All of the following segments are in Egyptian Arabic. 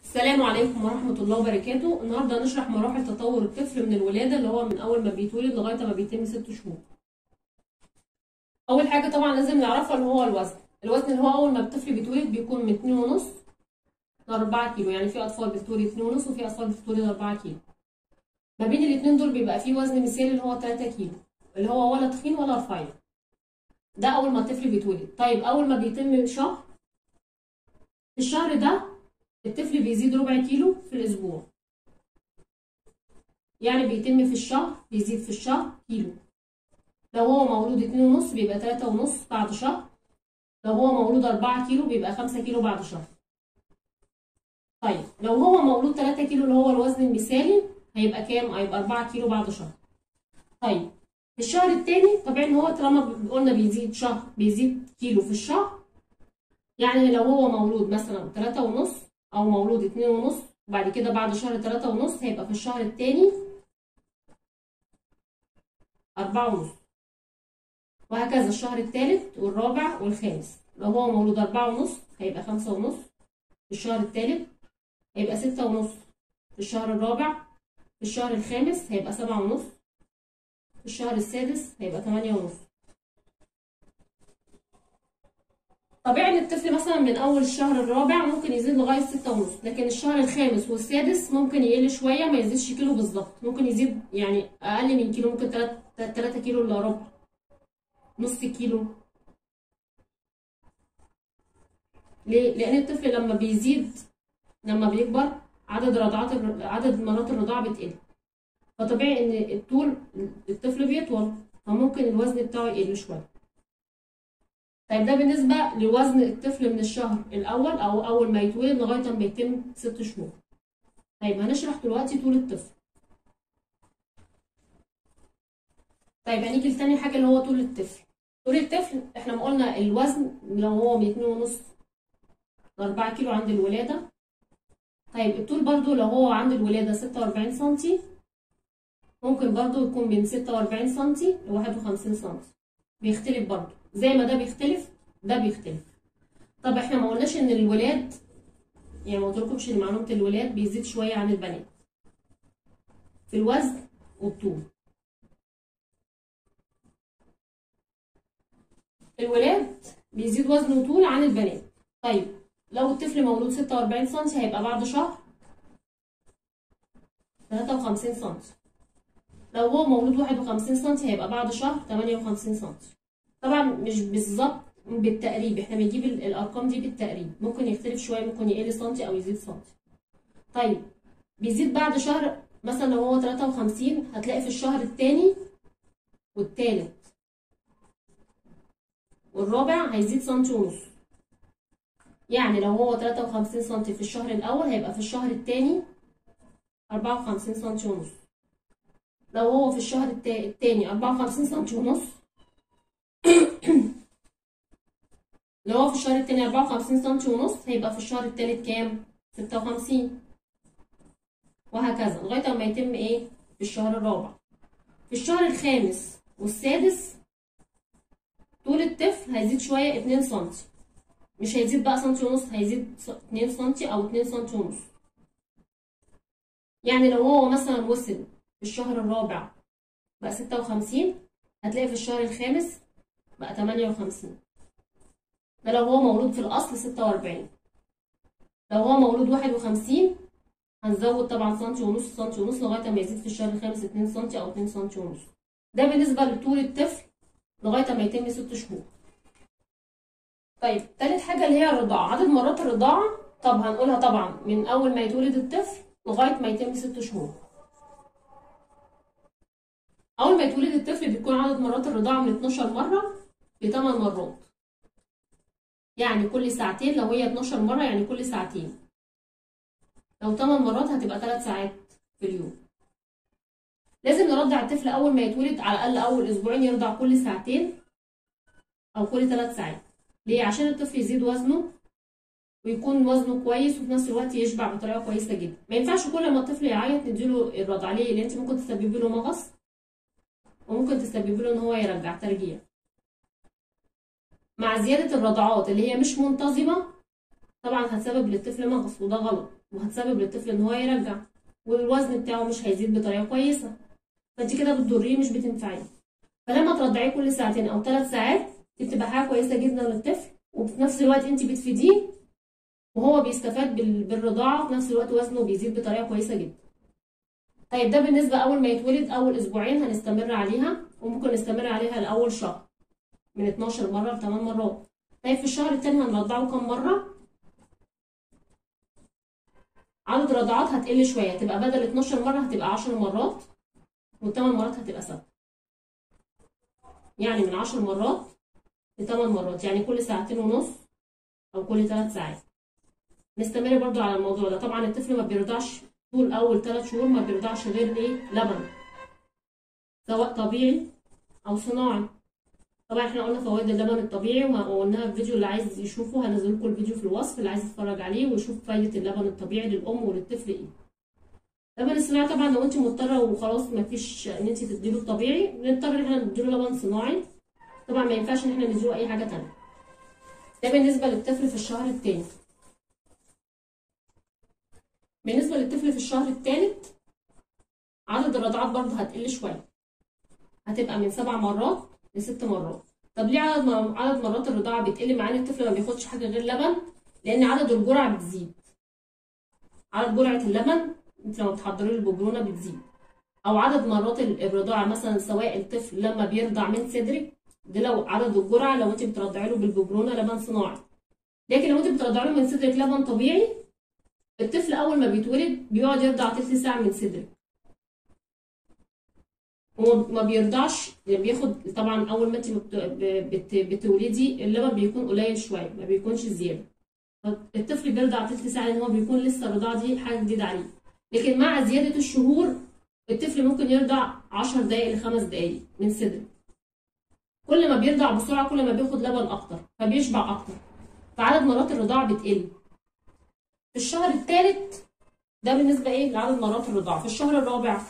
السلام عليكم ورحمة الله وبركاته النهاردة هنشرح مراحل تطور الطفل من الولادة اللي هو من أول ما بيتولد لغاية ما بيتم ست شهور أول حاجة طبعا لازم نعرفها اللي هو الوزن الوزن اللي هو أول ما الطفل بيتولد بيكون من اتنين ونص لأربعة كيلو يعني في أطفال بتتولد اتنين ونص وفي أطفال بتتولد أربعة كيلو ما بين الاتنين دول بيبقى في وزن مثالي اللي هو تلاتة كيلو اللي هو ولا تخين ولا رفيع ده أول ما الطفل بيتولد طيب أول ما بيتم شهر في الشهر ده الطفل بيزيد ربع كيلو في الأسبوع يعني بيتم في الشهر بيزيد في الشهر كيلو لو هو مولود اتنين ونص بيبقى تلاتة ونص بعد شهر لو هو مولود أربعة كيلو بيبقى خمسة كيلو بعد شهر طيب لو هو مولود تلاتة كيلو اللي هو الوزن المثالي هيبقى كام؟ هيبقى أربعة كيلو بعد شهر طيب في الشهر التاني طبيعي ان هو طالما قلنا بيزيد شهر بيزيد كيلو في الشهر يعني لو هو مولود مثلا تلاتة ونص او مولود اتنين ونص وبعد كده بعد شهر تلاتة ونص هيبقى في الشهر التاني أربعة ونص وهكذا الشهر التالت والرابع والخامس لو هو مولود أربعة ونص هيبقى خمسة ونص في الشهر التالت هيبقى ستة ونص في الشهر الرابع في الشهر الخامس هيبقى سبعة ونص في الشهر السادس هيبقى تمانية ونص طبيعي ان الطفل مثلا من اول الشهر الرابع ممكن يزيد لغايه ستة ونص لكن الشهر الخامس والسادس ممكن يقل شويه ما يزيدش كيلو بالظبط ممكن يزيد يعني اقل من كيلو ممكن 3 كيلو الا ربع نص كيلو ليه لان الطفل لما بيزيد لما بيكبر عدد رضعات عدد مرات الرضاعه بتقل فطبيعي ان الطول الطفل بيطول فممكن الوزن بتاعه يقل شويه طيب ده بالنسبة لوزن الطفل من الشهر الأول أو أول ما يتولد لغاية ما يتم ست شهور. طيب هنشرح دلوقتي طول الطفل. طيب هنيجي لتاني حاجة اللي هو طول الطفل. طول الطفل احنا ما قلنا الوزن لو هو من اتنين ونص لأربعة كيلو عند الولادة. طيب الطول برضو لو هو عند الولادة ستة وأربعين سنتي ممكن برضو يكون من ستة وأربعين سنتي لواحد وخمسين سنتي. بيختلف برضو. زي ما ده بيختلف ده بيختلف طب احنا ما قلناش ان الولاد يعني ما قلتلكمش ان معلومه الولاد بيزيد شويه عن البنات في الوزن والطول الولاد بيزيد وزن وطول عن البنات طيب لو الطفل مولود 46 سم هيبقى بعد شهر 53 سم لو هو مولود 51 سم هيبقى بعد شهر 58 سم طبعا مش بالظبط بالتقريب احنا بنجيب الارقام دي بالتقريب ممكن يختلف شويه ممكن يقل سنتي او يزيد سنتي طيب بيزيد بعد شهر مثلا لو هو 53 هتلاقي في الشهر الثاني والثالث والرابع هيزيد سنتي ونص يعني لو هو 53 سنتي في الشهر الاول هيبقى في الشهر الثاني 54 سنتي ونص لو هو في الشهر الثاني 54 سنتي ونص لو هو في الشهر التاني أربعة وخمسين سنتي ونص هيبقى في الشهر التالت كام؟ ستة وخمسين وهكذا لغاية ما يتم ايه؟ في الشهر الرابع في الشهر الخامس والسادس طول الطفل هيزيد شوية اتنين سنتي مش هيزيد بقى سنتي ونص هيزيد اتنين سنتي أو اتنين سنتي ونص يعني لو هو مثلا وصل في الشهر الرابع بقى ستة وخمسين هتلاقي في الشهر الخامس بقى تمانية وخمسين ده لو هو مولود في الأصل ستة وأربعين لو هو مولود واحد وخمسين هنزود طبعا سنتي ونص سنتي ونص لغاية ما يزيد في الشهر الخامس اتنين سنتي أو اتنين سنتي ونص ده بالنسبة لطول الطفل لغاية ما يتم ست شهور طيب تالت حاجة اللي هي الرضاعة عدد مرات الرضاعة طب هنقولها طبعا من أول ما يتولد الطفل لغاية ما يتم ست شهور أول ما يتولد الطفل بيكون عدد مرات الرضاعة من 12 مرة ل 8 مرات يعني كل ساعتين لو هي 12 مرة يعني كل ساعتين لو 8 مرات هتبقى 3 ساعات في اليوم لازم نرضع الطفل أول ما يتولد على الأقل أول أسبوعين يرضع كل ساعتين أو كل 3 ساعات ليه؟ عشان الطفل يزيد وزنه ويكون وزنه كويس وفي نفس الوقت يشبع بطريقة كويسة جدا ما ينفعش كل ما الطفل يعيط نديله الرضع ليه؟ لأن أنت ممكن تسببي له مغص وممكن تسببي له إن هو يرجع ترجيع مع زيادة الرضعات اللي هي مش منتظمة طبعا هتسبب للطفل مغص وده غلط وهتسبب للطفل ان هو يرجع والوزن بتاعه مش هيزيد بطريقه كويسه فانت كده بتضريه مش بتنفعيه فلما ترضعيه كل ساعتين او ثلاث ساعات دي بتبقى حاجه كويسه جدا للطفل وفي نفس الوقت انت بتفيديه وهو بيستفاد بالرضاعه وفي نفس الوقت وزنه بيزيد بطريقه كويسه جدا طيب ده بالنسبه اول ما يتولد اول اسبوعين هنستمر عليها وممكن نستمر عليها لاول شهر من 12 مره ل 8 مرات طيب في الشهر الثاني هنرضعه كم مره عدد الرضعات هتقل شويه تبقى بدل 12 مره هتبقى 10 مرات والثمان مرات هتبقى ثابته يعني من 10 مرات لثمان مرات يعني كل ساعتين ونص او كل ثلاث ساعات نستمر برضو على الموضوع ده طبعا الطفل ما بيرضعش طول اول ثلاث شهور ما بيرضعش غير ايه لبن سواء طبيعي او صناعي طبعا احنا قلنا فوائد اللبن الطبيعي وقلناها في الفيديو اللي عايز يشوفه هنزل لكم الفيديو في الوصف اللي عايز يتفرج عليه ويشوف فايده اللبن الطبيعي للام وللطفل ايه اللبن الصناعي طبعا لو انت مضطره وخلاص ما فيش ان انت تديله الطبيعي بنضطر ان احنا نديله لبن صناعي طبعا ما ينفعش ان احنا نديله اي حاجه تانية ده بالنسبه للطفل في الشهر الثاني بالنسبه للطفل في الشهر الثالث عدد الرضعات برضه هتقل شويه هتبقى من سبع مرات لست مرات طب ليه عدد عدد مرات الرضاعه بتقل مع ان الطفل ما بياخدش حاجه غير لبن لان عدد الجرعه بتزيد عدد جرعه اللبن انت لما بتحضري له الببرونه بتزيد او عدد مرات الرضاعه مثلا سواء الطفل لما بيرضع من صدرك ده لو عدد الجرعه لو انت بترضعي له بالببرونه لبن صناعي لكن لو انت بترضعي له من صدرك لبن طبيعي الطفل اول ما بيتولد بيقعد يرضع تلت ساعه من صدرك هو ما بيرضعش بياخد طبعا اول ما انت بتولدي اللبن بيكون قليل شويه ما بيكونش زياده الطفل بيرضع تلت ساعه لان هو بيكون لسه الرضاعه دي حاجه جديده عليه لكن مع زياده الشهور الطفل ممكن يرضع 10 دقائق لخمس دقائق من صدره كل ما بيرضع بسرعه كل ما بياخد لبن اكتر فبيشبع اكتر فعدد مرات الرضاعه بتقل في الشهر الثالث ده بالنسبه ايه لعدد مرات الرضاعه في الشهر الرابع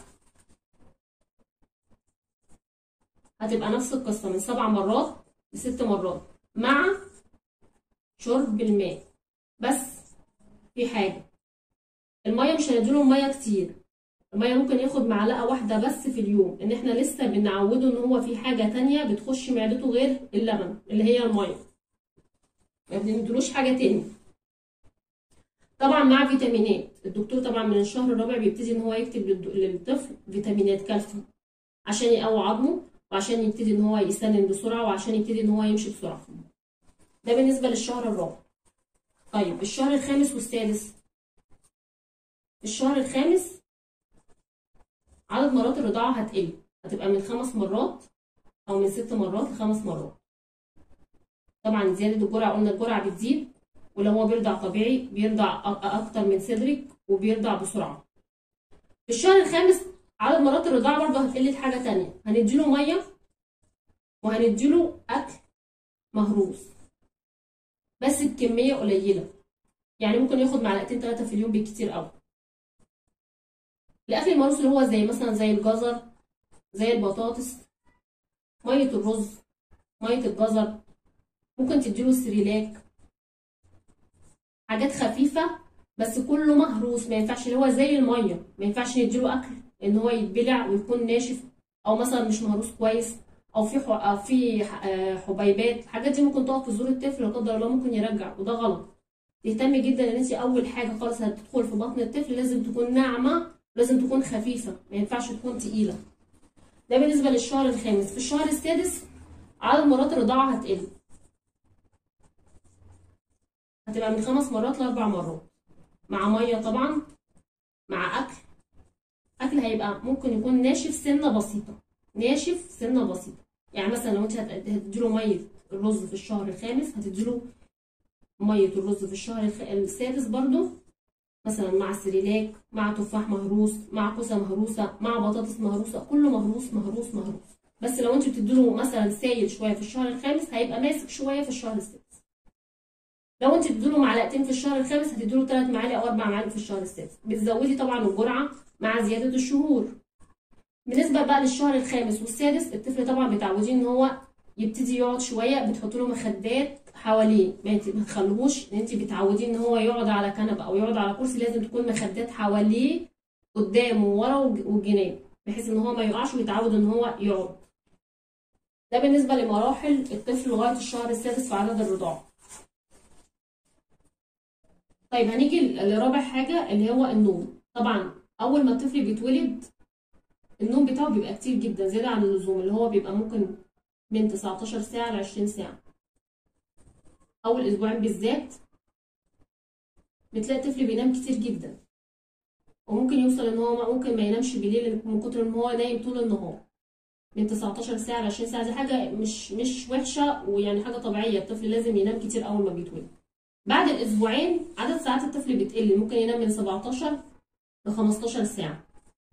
هتبقى نفس القصه من سبع مرات لست مرات مع شرب الماء بس في حاجه الميه مش هنديله ميه كتير الميه ممكن ياخد معلقه واحده بس في اليوم ان احنا لسه بنعوده ان هو في حاجه تانية بتخش معدته غير اللبن اللي هي الميه ما بنديلوش حاجه تاني طبعا مع فيتامينات الدكتور طبعا من الشهر الرابع بيبتدي ان هو يكتب للطفل فيتامينات كالسيوم عشان يقوي عظمه وعشان يبتدي ان هو يسنن بسرعه وعشان يبتدي ان هو يمشي بسرعه ده بالنسبه للشهر الرابع طيب الشهر الخامس والسادس الشهر الخامس عدد مرات الرضاعه هتقل هتبقى من خمس مرات او من ست مرات لخمس مرات طبعا زياده الجرعه قلنا الجرعه بتزيد ولو هو بيرضع طبيعي بيرضع اكتر من صدرك وبيرضع بسرعه في الشهر الخامس عدد مرات الرضاعه برضه هتقل حاجه تانية هنديله ميه وهنديله اكل مهروس بس بكميه قليله يعني ممكن ياخد معلقتين ثلاثه في اليوم بالكتير قوي الاكل المهروس اللي هو زي مثلا زي الجزر زي البطاطس ميه الرز ميه الجزر ممكن تديله السريلاك حاجات خفيفه بس كله مهروس ما ينفعش اللي هو زي الميه ما ينفعش نديله اكل ان هو يتبلع ويكون ناشف او مثلا مش مهروس كويس او في أو في حبيبات الحاجات دي ممكن تقف في زور الطفل لا قدر الله ممكن يرجع وده غلط تهتمي جدا ان انت اول حاجه خالص هتدخل في بطن الطفل لازم تكون ناعمه لازم تكون خفيفه ما ينفعش تكون تقيله ده بالنسبه للشهر الخامس في الشهر السادس عدد مرات الرضاعه هتقل هتبقى من خمس مرات لاربع مرات مع ميه طبعا مع اكل اكل هيبقى ممكن يكون ناشف سنه بسيطه ناشف سنه بسيطه يعني مثلا لو انت هتديله ميه الرز في الشهر الخامس هتديله ميه الرز في الشهر السادس برضو مثلا مع سريلاك مع تفاح مهروس مع كوسه مهروسه مع بطاطس مهروسه كله مهروس مهروس مهروس بس لو انت بتديله مثلا سايل شويه في الشهر الخامس هيبقى ماسك شويه في الشهر السادس لو انت بتديله معلقتين في الشهر الخامس هتديله ثلاث معالق او اربع معالق في الشهر السادس بتزودي طبعا الجرعه مع زياده الشهور بالنسبه بقى للشهر الخامس والسادس الطفل طبعا بتعوديه ان هو يبتدي يقعد شويه بتحط له مخدات حواليه ما يت- ما تخلوهوش ان انت بتعوديه ان هو يقعد على كنبه او يقعد على كرسي لازم تكون مخدات حواليه قدامه وورا والج- والجناب بحيث ان هو ما يقعش ويتعود ان هو يقعد ده بالنسبه لمراحل الطفل لغايه الشهر السادس في عدد الرضاعه طيب هنيجي ل- لرابع حاجه اللي هو النوم طبعا اول ما الطفل بيتولد النوم بتاعه بيبقى كتير جدا زياده عن اللزوم اللي هو بيبقى ممكن من 19 ساعه ل 20 ساعه اول اسبوعين بالذات بتلاقي الطفل بينام كتير جدا وممكن يوصل ان هو ممكن ما ينامش بالليل من كتر ان هو نايم طول النهار من 19 ساعه ل 20 ساعه دي حاجه مش مش وحشه ويعني حاجه طبيعيه الطفل لازم ينام كتير اول ما بيتولد بعد الاسبوعين عدد ساعات الطفل بتقل ممكن ينام من 17 ل 15 ساعه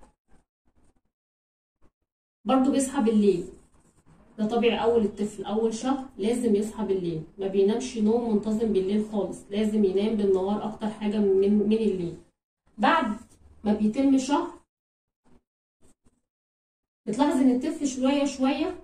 برضه بيصحى بالليل ده طبيعي اول الطفل اول شهر لازم يصحى بالليل ما بينامش نوم منتظم بالليل خالص لازم ينام بالنهار اكتر حاجه من من الليل بعد ما بيتم شهر بتلاحظ ان الطفل شويه شويه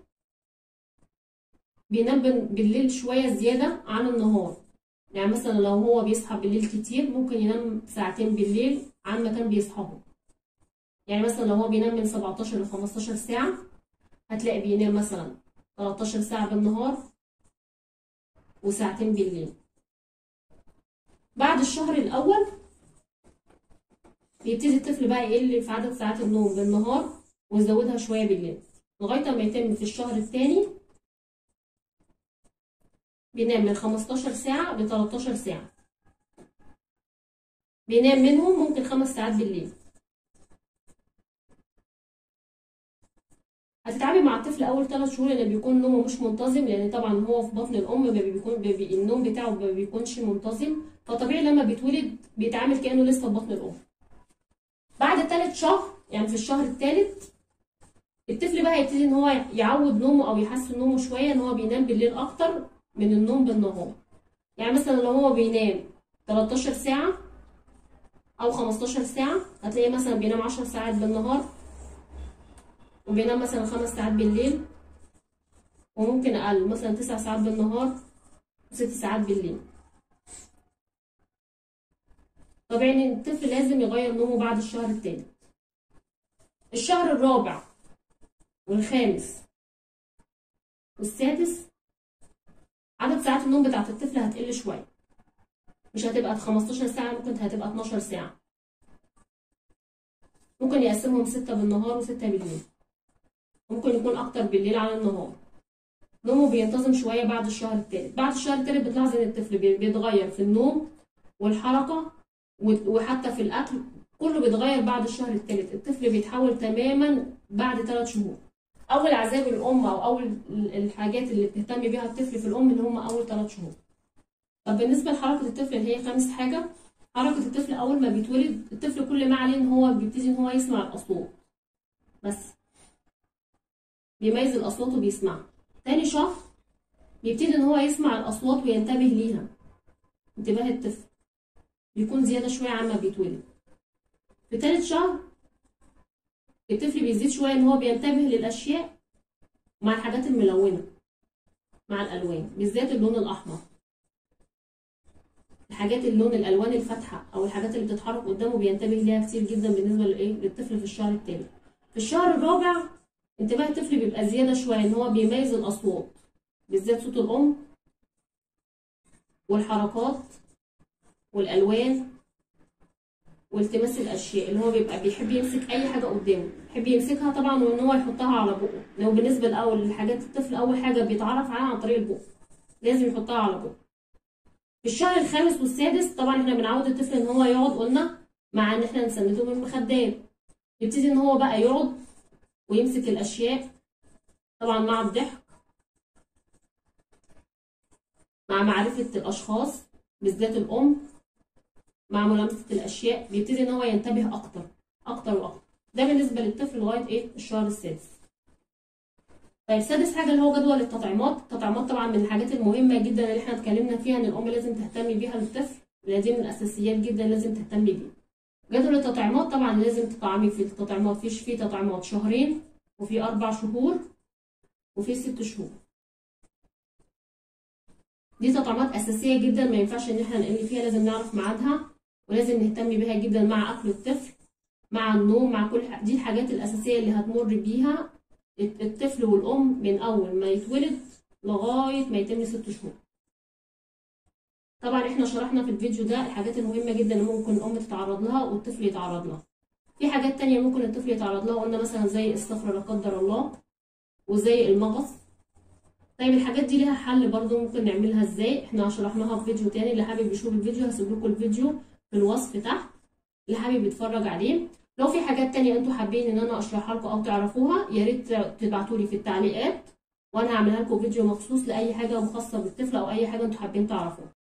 بينام بال- بالليل شويه زياده عن النهار يعني مثلا لو هو بيصحى بالليل كتير ممكن ينام ساعتين بالليل عن ما كان بيصحاهم يعني مثلا لو هو بينام من 17 ل 15 ساعه هتلاقي بينام مثلا 13 ساعة بالنهار وساعتين بالليل بعد الشهر الأول بيبتدي الطفل بقى يقل في عدد ساعات النوم بالنهار ويزودها شوية بالليل لغاية ما يتم في الشهر التاني بينام من 15 ساعة ل 13 ساعة بينام منهم ممكن خمس ساعات بالليل هتتعامل مع الطفل اول ثلاث شهور اللي بيكون نومه مش منتظم لان طبعا هو في بطن الام ما بيكون بي النوم بتاعه ما بيكونش منتظم فطبيعي لما بيتولد بيتعامل كانه لسه في بطن الام بعد ثالث شهر يعني في الشهر الثالث الطفل بقى هيبتدي ان هو يعود نومه او يحسن نومه شويه ان هو بينام بالليل اكتر من النوم بالنهار يعني مثلا لو هو بينام 13 ساعه او 15 ساعه هتلاقيه مثلا بينام 10 ساعات بالنهار وبينام مثلا خمس ساعات بالليل وممكن أقل مثلا تسع ساعات بالنهار وست ساعات بالليل طبيعي إن الطفل لازم يغير نومه بعد الشهر التالت الشهر الرابع والخامس والسادس عدد ساعات النوم بتاعت الطفل هتقل شوية مش هتبقى 15 ساعة ممكن هتبقى 12 ساعة ممكن يقسمهم ستة بالنهار وستة بالليل ممكن يكون اكتر بالليل عن النهار نومه بينتظم شويه بعد الشهر الثالث بعد الشهر الثالث بتلاحظ ان الطفل بي- بيتغير في النوم والحركه و- وحتى في الاكل كله بيتغير بعد الشهر الثالث الطفل بيتحول تماما بعد ثلاث شهور اول عذاب الام او اول ال- الحاجات اللي بتهتم بيها الطفل في الام اللي هم اول ثلاث شهور طب بالنسبه لحركه الطفل اللي هي خامس حاجه حركه الطفل اول ما بيتولد الطفل كل ما عليه ان هو بيبتدي ان هو يسمع الاصوات بس بيميز الأصوات وبيسمعها تاني شهر بيبتدي إن هو يسمع الأصوات وينتبه ليها انتباه الطفل بيكون زيادة شوية عن ما بيتولد في تالت شهر الطفل بيزيد شوية إن هو بينتبه للأشياء مع الحاجات الملونة مع الألوان بالذات اللون الأحمر الحاجات اللون الألوان الفاتحة أو الحاجات اللي بتتحرك قدامه بينتبه ليها كتير جدا بالنسبة لإيه للطفل في الشهر التالت في الشهر الرابع انتباه الطفل بيبقى زيادة شوية إن هو بيميز الأصوات بالذات صوت الأم والحركات والألوان والتماس الأشياء اللي هو بيبقى بيحب يمسك أي حاجة قدامه بيحب يمسكها طبعا وإن هو يحطها على بقه لو بالنسبة لأول الحاجات الطفل أول حاجة بيتعرف عليها عن طريق البق لازم يحطها على بقه في الشهر الخامس والسادس طبعا احنا بنعود الطفل إن هو يقعد قلنا مع إن احنا نسنده من المخدات يبتدي إن هو بقى يقعد ويمسك الأشياء طبعا مع الضحك مع معرفة الأشخاص بالذات الأم مع ملامسة الأشياء بيبتدي إن هو ينتبه أكتر أكتر وأكتر ده بالنسبة للطفل لغاية إيه الشهر السادس طيب سادس حاجة اللي هو جدول التطعيمات التطعيمات طبعا من الحاجات المهمة جدا اللي احنا اتكلمنا فيها إن الأم لازم تهتم بيها للطفل لأن دي من الأساسيات جدا لازم تهتم بيها جدول التطعيمات طبعا لازم تطعمي في التطعيمات فيش في تطعيمات شهرين وفي أربع شهور وفي ست شهور دي تطعيمات اساسيه جدا ما ينفعش ان احنا نقل فيها لازم نعرف ميعادها ولازم نهتم بيها جدا مع اكل الطفل مع النوم مع كل ح... دي الحاجات الاساسيه اللي هتمر بيها الطفل والام من اول ما يتولد لغايه ما يتم ست شهور طبعا احنا شرحنا في الفيديو ده الحاجات المهمه جدا اللي ممكن الام تتعرض لها والطفل يتعرض لها في حاجات تانية ممكن الطفل يتعرض لها قلنا مثلا زي الصفرة لا قدر الله وزي المغص طيب الحاجات دي ليها حل برضو ممكن نعملها ازاي احنا شرحناها في فيديو تاني اللي حابب يشوف الفيديو هسيب لكم الفيديو في الوصف تحت اللي حابب يتفرج عليه لو في حاجات تانية انتوا حابين ان انا اشرحها لكم او تعرفوها يا ريت تبعتوا لي في التعليقات وانا هعملها لكم فيديو مخصوص لاي حاجه خاصه بالطفل او اي حاجه انتوا حابين تعرفوها